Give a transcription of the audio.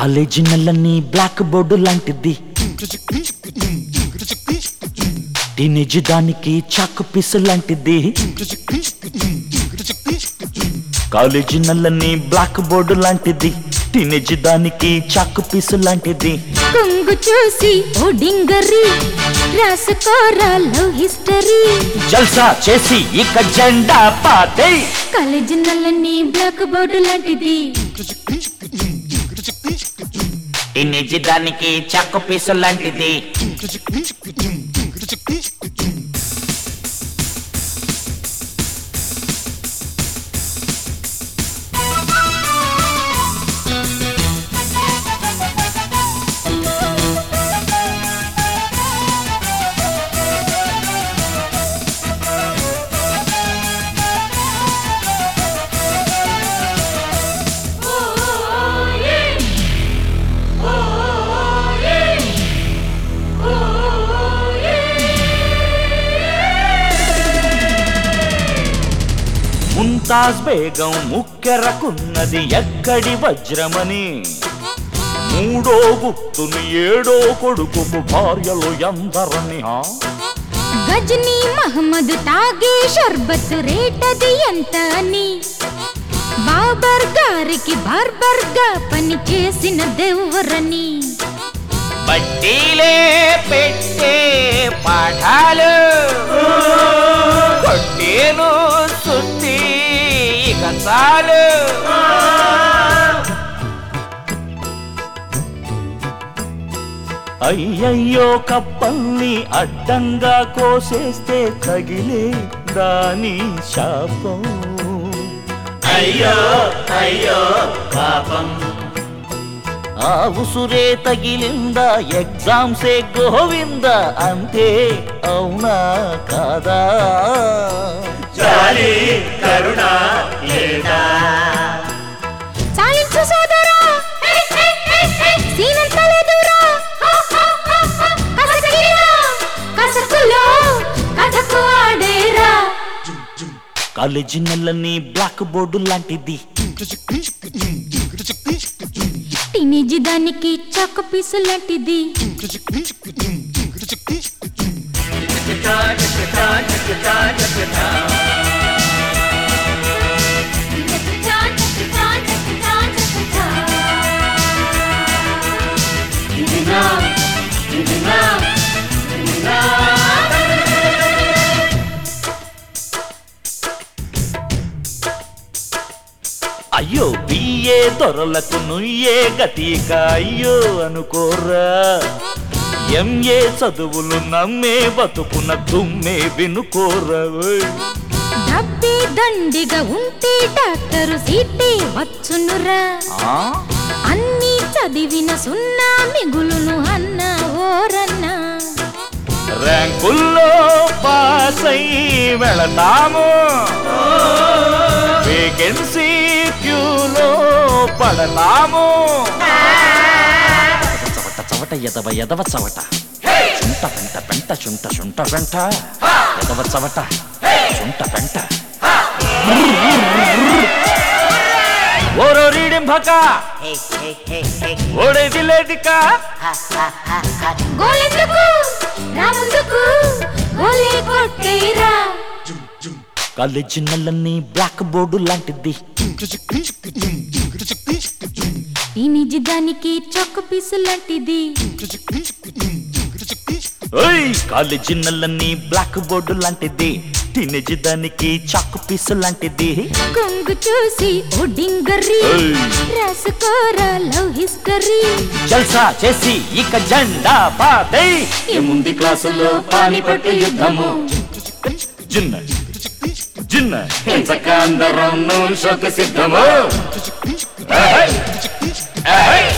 College నెలన్నీ black board లాంటిది teenage దానికి చాకు పీసు లాంటిది కాలేజీ నల్లని బ్లాక్ బోర్డు లాంటిది టీనేజ్ దానికి చాకు పీసు లాంటిది కొంగు చూసి ఓ డింగరి రాసుకోరా లవ్ హిస్టరీ జల్సా చేసి ఇక జెండా పాతే కాలేజీ నల్లని బ్లాక్ బోర్డు లాంటిది టీనేజ్ దానికి చాకు పీసు లాంటిది ముంతాజ్ బేగం ముక్కెరకున్నది ఎక్కడి వజ్రమని మూడో గుప్తుని ఏడో కొడుకుకు భార్యలు ఎందరని హా? గజనీ మహమ్మద్ తాగే షర్బత్ రేటది ఎంత అని బాబర్ గారికి బార్బర్ గా పని చేసిన దెవ్వరని బట్టీలే పెట్టే పాఠాలు కొట్టేను సుత్తి ఇక చాలు అయ్యయ్యో కప్పల్ని అడ్డంగా కోసేస్తే తగిలే దాని శాపం అయ్యో అయ్యో పాపం ఆ ఉసురే తగిలిందా ఎగ్జామ్సే గోవింద అంతే అవునా కాదా జాలి కరుణ లేదా చాలించు సోదరా సీనంత లేదురా కసకిరా కసకులో కథకు ఆడేరా కాలేజీ నెలని బ్లాక్ బోర్డు లాంటిది టీనేజ్ దానికి చాక పీసు లాంటిది అయ్యో బిఏ దొరలకు నుయ్యే గతిక అయ్యో అనుకోరా ఎంఏ చదువులు నమ్మే బతుకున్న దుమ్మే వినుకోరా ఓయ్. డబ్బే దండిగా ఉంటే డాక్టరు సీటే వచ్చునురా ఆ? అన్ని చదివిన సున్నా మిగులును అన్న ఓరన్నా ర్యాంకుల్లో పాస్ అయి వెళతాము వేకెన్సీ క్యూలో పడతాము చవట చవట ఎదవ ఎదవ చవట చుంట పెంట పెంట చుంట చుంట పెంట ఎదవ చవట చుంట పెంట ఓరో రీడింభక ఓడేది లేదికా గోలెందుకు నా ముందుకు గోలే కొట్టేరా కాలేజీ నెలన్నీ బ్లాక్ బోర్డు లాంటిది ఈ నిజ దానికి చొక్క పీసు లాంటిది ఓయ్ కాలేజీ నెలన్నీ బ్లాక్ బోర్డు లాంటిది టీనేజ్ దానికి చాకు పీసు లాంటిది కొంగు చూసి ఓ డింగరి ఏయ్. రాసుకోరా లవ్ హిస్టరీ జల్సా చేసి ఇక జెండా పాతై ఏముంది క్లాసులో పానిపట్టు యుద్ధము జిన్న జిన్న హింసక అందరం శోక సిద్ధము ఏహై! ఏహై!